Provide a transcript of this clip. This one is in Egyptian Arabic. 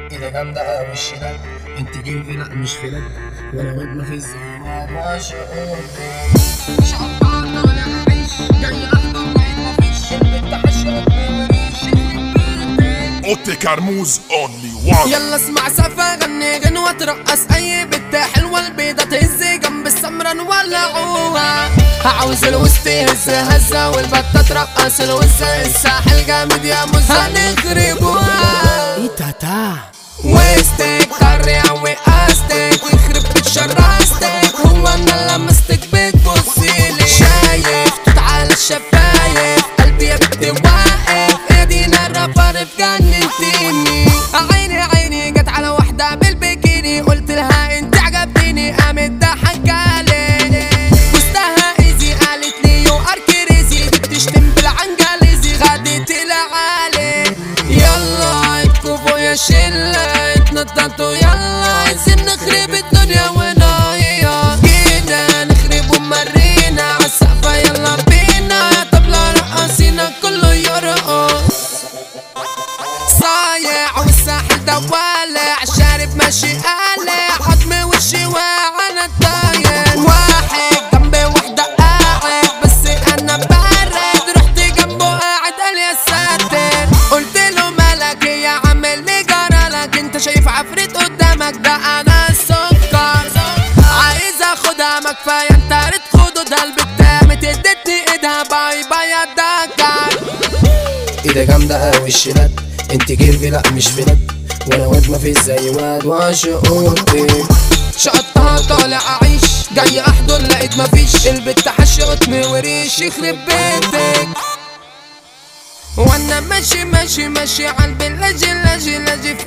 ايدك جامدة اوي الشنب انت جيفي لا مش فلك وانا واد ما في زي ما بعشق مش عطلان ولا عيش جاي احضر ما فيش البنت حشرتني اوتي كرموز اونلي وان يلا اسمع سفا غني غنوة ترقص اي بنت حلوة البيضة تهز جنب السمرة نولعوها عاوز الوسط يهز هزة والبتة ترقص الوسة الساحل جامد يا مزة هنخربوها تاتا وسطك طري اوي قاستك يخرب بيت شراستك هو انا لمستك بتبصيلي شايف توت على الشفايف قلبي يا بنت واقف ايدينا الرابر جننتيني عيني عيني جت على واحدة بالبيكيني قلت لها انت عجبتيني قامت ضحكالي وسطها ايزي قالت لي يو ار كريزي دي بتشتم بالعنجليزي غدت العالي يلا اتكفوا يا شلة اتنططوا يلا عايزين نخرب الدنيا ونايا جينا نخرب ومرينا عالسقفة يلا بينا يا طبلة رقصينا كله يرقص صايع والساحل ده والع شارب ماشي قالع حضمي وشي وانا الطاير واحد جنبي واحدة قاعد بس انا بارد رحت جنبه قاعد قال يا ساتر قلت له مالك يا عامل لي جرالك انت شايف عفريت قدامك ده انا السكر عايز اخدها ما كفايه انت ريت خدودها البتة متدتني ايدها باي باي يا دكر ايدك جامدة اوي الشنب انت جيفي لا مش فلك وانا واد ما في زي واد وعشقوتي شقطها طالع اعيش جاي احضر لقيت مفيش البت حشرتني وريش يخرب بيتك وانا ماشي ماشي ماشي عالبلاجي لاجي لاجي